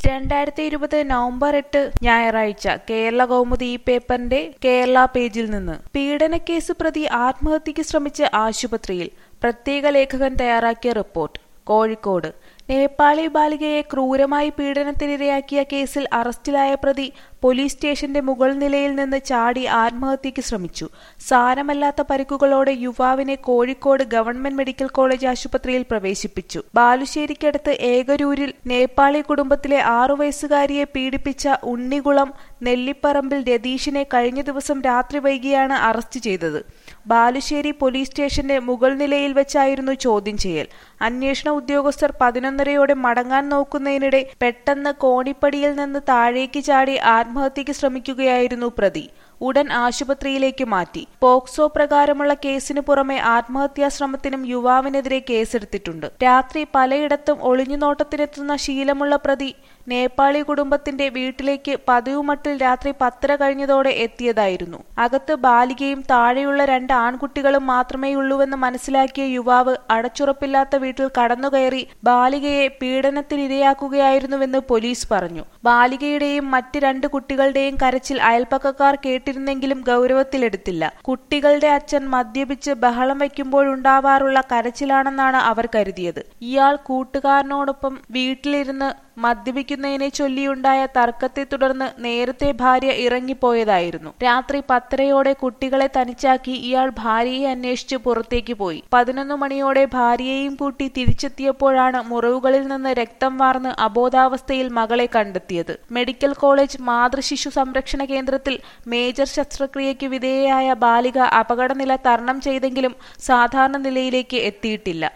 രണ്ടായിരത്തി ഇരുപത് നവംബർ എട്ട് ഞായറാഴ്ച കേരള കൗമുദി ഈ പേപ്പറിന്റെ കേരള പേജിൽ നിന്ന് പീഡനക്കേസ് പ്രതി ആത്മഹത്യക്ക് ശ്രമിച്ച് ആശുപത്രിയിൽ പ്രത്യേക ലേഖകൻ തയ്യാറാക്കിയ റിപ്പോർട്ട് കോഴിക്കോട് നേപ്പാളി ബാലികയെ ക്രൂരമായി പീഡനത്തിനിരയാക്കിയ കേസിൽ അറസ്റ്റിലായ പ്രതി പോലീസ് സ്റ്റേഷന്റെ മുകൾ നിലയിൽ നിന്ന് ചാടി ആത്മഹത്യക്ക് ശ്രമിച്ചു സാരമല്ലാത്ത പരിക്കുകളോടെ യുവാവിനെ കോഴിക്കോട് ഗവൺമെന്റ് മെഡിക്കൽ കോളേജ് ആശുപത്രിയിൽ പ്രവേശിപ്പിച്ചു ബാലുശ്ശേരിക്കടുത്ത് ഏകരൂരിൽ നേപ്പാളി കുടുംബത്തിലെ ആറു വയസ്സുകാരിയെ പീഡിപ്പിച്ച ഉണ്ണികുളം നെല്ലിപ്പറമ്പിൽ രതീഷിനെ കഴിഞ്ഞ ദിവസം രാത്രി വൈകിയാണ് അറസ്റ്റ് ചെയ്തത് ബാലുശ്ശേരി പോലീസ് സ്റ്റേഷന്റെ മുകൾ നിലയിൽ വെച്ചായിരുന്നു ചോദ്യം ചെയ്യൽ അന്വേഷണ ഉദ്യോഗസ്ഥർ പതിനൊന്നരയോടെ മടങ്ങാൻ നോക്കുന്നതിനിടെ പെട്ടെന്ന് കോണിപ്പടിയിൽ നിന്ന് താഴേക്ക് ചാടി ആത്മഹത്യക്ക് ശ്രമിക്കുകയായിരുന്നു പ്രതി ഉടൻ ആശുപത്രിയിലേക്ക് മാറ്റി പോക്സോ പ്രകാരമുള്ള കേസിനു പുറമെ ആത്മഹത്യാ ശ്രമത്തിനും യുവാവിനെതിരെ കേസെടുത്തിട്ടുണ്ട് രാത്രി പലയിടത്തും ഒളിഞ്ഞുനോട്ടത്തിനെത്തുന്ന ശീലമുള്ള പ്രതി നേപ്പാളി കുടുംബത്തിന്റെ വീട്ടിലേക്ക് പതിവുമട്ടിൽ രാത്രി പത്തര കഴിഞ്ഞതോടെ എത്തിയതായിരുന്നു അകത്ത് ബാലികയും താഴെയുള്ള രണ്ട് ആൺകുട്ടികളും മാത്രമേയുള്ളൂവെന്ന് മനസ്സിലാക്കിയ യുവാവ് അടച്ചുറപ്പില്ലാത്ത വീട്ടിൽ കടന്നുകയറി ബാലികയെ പീഡനത്തിനിരയാക്കുകയായിരുന്നുവെന്ന് പോലീസ് പറഞ്ഞു ബാലികയുടെയും മറ്റ് രണ്ട് കുട്ടികളുടെയും കരച്ചിൽ അയൽപ്പക്കക്കാർ കേട്ടിരുന്നെങ്കിലും ഗൗരവത്തിലെടുത്തില്ല കുട്ടികളുടെ അച്ഛൻ മദ്യപിച്ച് ബഹളം വയ്ക്കുമ്പോഴുണ്ടാവാറുള്ള കരച്ചിലാണെന്നാണ് അവർ കരുതിയത് ഇയാൾ കൂട്ടുകാരനോടൊപ്പം വീട്ടിലിരുന്ന് മദ്യപിക്കുന്നതിനെ ചൊല്ലിയുണ്ടായ തർക്കത്തെ തുടർന്ന് നേരത്തെ ഭാര്യ ഇറങ്ങിപ്പോയതായിരുന്നു രാത്രി പത്തരയോടെ കുട്ടികളെ തനിച്ചാക്കി ഇയാൾ ഭാര്യയെ അന്വേഷിച്ച് പുറത്തേക്ക് പോയി പതിനൊന്ന് മണിയോടെ ഭാര്യയെയും കൂട്ടി തിരിച്ചെത്തിയപ്പോഴാണ് മുറിവുകളിൽ നിന്ന് രക്തം വാർന്ന് അബോധാവസ്ഥയിൽ മകളെ കണ്ടെത്തിയത് മെഡിക്കൽ കോളേജ് മാതൃശിശു സംരക്ഷണ കേന്ദ്രത്തിൽ മേജർ ശസ്ത്രക്രിയയ്ക്ക് വിധേയയായ ബാലിക അപകടനില തരണം ചെയ്തെങ്കിലും സാധാരണ നിലയിലേക്ക് എത്തിയിട്ടില്ല